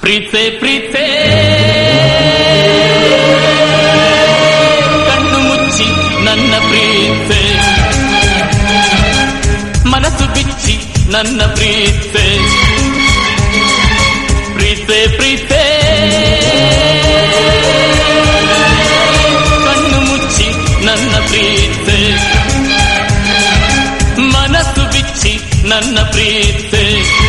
ಪ್ರೀತೆ ಪ್ರೀತೆ ಕಣ್ಣು ಮುಚ್ಚಿ ನನ್ನ ಪ್ರೀತೆ ಮನಸ್ಸು ಬಿಚ್ಚಿ ನನ್ನ ಪ್ರೀತೆ ಪ್ರೀತೆ ಪ್ರೀತೆ ಕಣ್ಣು ಮುಚ್ಚಿ ನನ್ನ ಪ್ರೀತೆ ಮನಸ್ಸು ಬಿಚ್ಚಿ ನನ್ನ ಪ್ರೀತೆ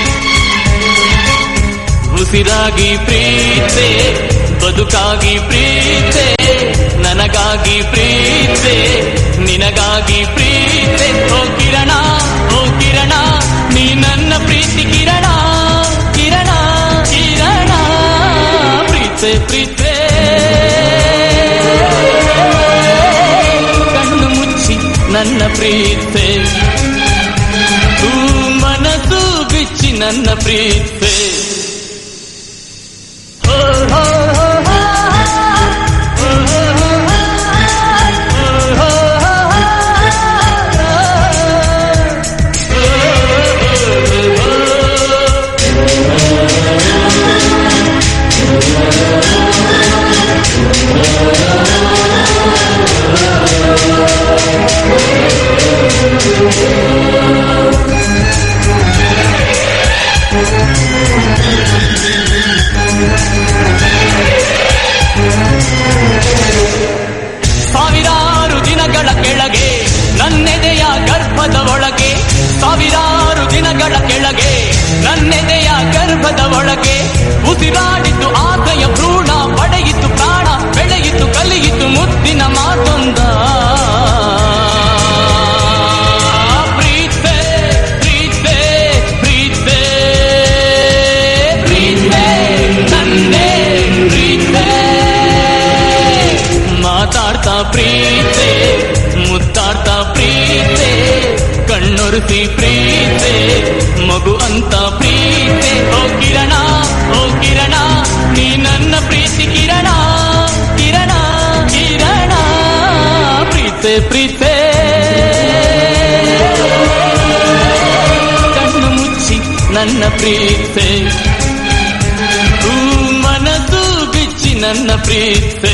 ಉಸಿರಾಗಿ ಪ್ರೀತೆ ಬದುಕಾಗಿ ಪ್ರೀತೆ ನನಗಾಗಿ ಪ್ರೀತೆ ನಿನಗಾಗಿ ಪ್ರೀತೆ ಓ ಕಿರಣ ಓ ಕಿರಣ ನೀ ನನ್ನ ಪ್ರೀತಿ ಕಿರಣ ಕಿರಣ ಕಿರಣ ಪ್ರೀತೆ ಪ್ರೀತೆ ಕಣ್ಣು ಮುಚ್ಚಿ ನನ್ನ ಪ್ರೀತೆ ಹೂ ಮನಸ್ಸು ಬಿಚ್ಚಿ ನನ್ನ ಪ್ರೀತೆ ಹೋ, ಹೋ, ಹೋ, ಹೋ. ಹೋ, ಹೋ, ಹೋ, ಹೋ. ಹೋ, ಹೋ, ಹೋ, ಹೋ. ಸಾವಿರಾರು ದಿನಗಳ ಕೆಳಗೆ ನನ್ನೆದೆಯ ಗರ್ಭದ ಒಳಗೆ ಸಾವಿರಾರು ದಿನಗಳ ಕೆಳಗೆ ನನ್ನೆದೆಯ ಗರ್ಭದ ಒಳಗೆ ಉಸಿರಾಡಿತು ಆಸೆಯ ಭ್ರೂಣ ಪಡೆಯಿತು ಪ್ರಾಣ ಬೆಳೆಯಿತು ಕಲಿಯಿತು ಮುದ್ದಿನ ಮಾತೊಂದ ಪ್ರೀತೆ ಪ್ರೀತೆ ಪ್ರೀತೆ ಪ್ರೀತೆ ನನ್ನೇ ಪ್ರೀತೆ ಮಾತಾಡ್ತಾ ಪ್ರೀತೆ ಮುತ್ತಾಡ್ತಾ ಪ್ರೀತೆ ಕಣ್ಣೊರೆಸಿ ಪ್ರೀತೆ ಮಗು ಅಂತ ಪ್ರೀತೆ ಓ ಕಿರಣ ಓ ಕಿರಣ ನೀ ನನ್ನ ಪ್ರೀತಿ ಕಿರಣ ಕಿರಣ ಕಿರಣ ಪ್ರೀತೆ ಪ್ರೀತೆ ಕಣ್ಣು ಮುಚ್ಚಿ ನನ್ನ ಪ್ರೀತೆ ಹೂ ಮನಸ್ಸು ಬಿಚ್ಚಿ ನನ್ನ ಪ್ರೀತೆ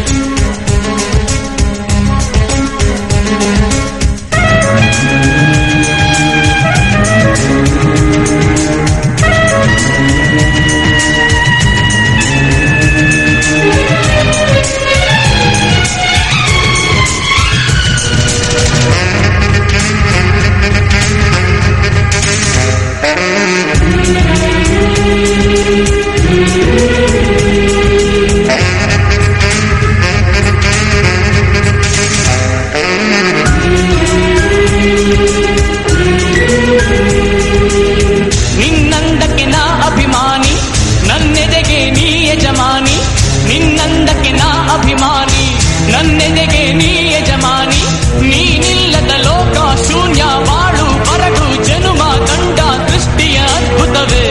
ನಿನ್ನಂದಕ್ಕೆ ನಾ ಅಭಿಮಾನಿ ನನ್ನೆದೆಗೆ ನೀ ಯಜಮಾನಿ ನಿನ್ನಂದಕ್ಕೆ ನಾ ಅಭಿಮಾನಿ ನನ್ನೆದೆಗೆ ನೀ ಯಜಮಾನಿ ನೀನಿಲ್ಲದ ಲೋಕ ಶೂನ್ಯ ಬಾಳು ಬರಡು ಜನುಮ ದಂಡ ಸೃಷ್ಟಿಯ ಅದ್ಭುತವೇ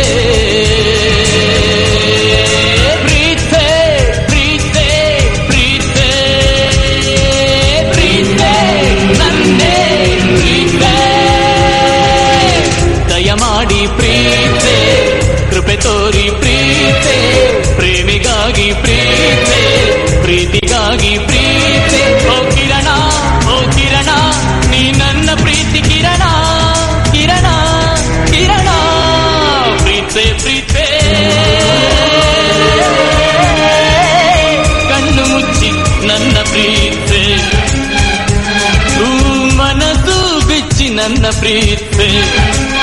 ಪ್ರೀತೆ ಪ್ರೀತೆ ಪ್ರೀತೆ ಪ್ರೀತೆ ನನ್ನೇ ಪ್ರೀತೆ ದಯಮಾಡಿ ಪ್ರೀತೆ ಕೃಪೆ ತೋರಿ ಪ್ರೀತೆ ಪ್ರೇಮಿಗಾಗಿ ಪ್ರೀತೆ ಪ್ರೀತಿಗಾಗಿ ಪ್ರೀತೆ ಓ ಕಿರಣ ಓ ಕಿರಣ ನೀ ನನ್ನ ಪ್ರೀತಿ ಕಿರಣ ಕಿರಣ ಕಿರಣ ಪ್ರೀತೆ ಪ್ರೀತೆ ಕಣ್ಣು ಮುಚ್ಚಿ ನನ್ನ ಪ್ರೀತೆ ಹೂ ಮನಸ್ಸು ಬಿಚ್ಚಿ ನನ್ನ ಪ್ರೀತೆ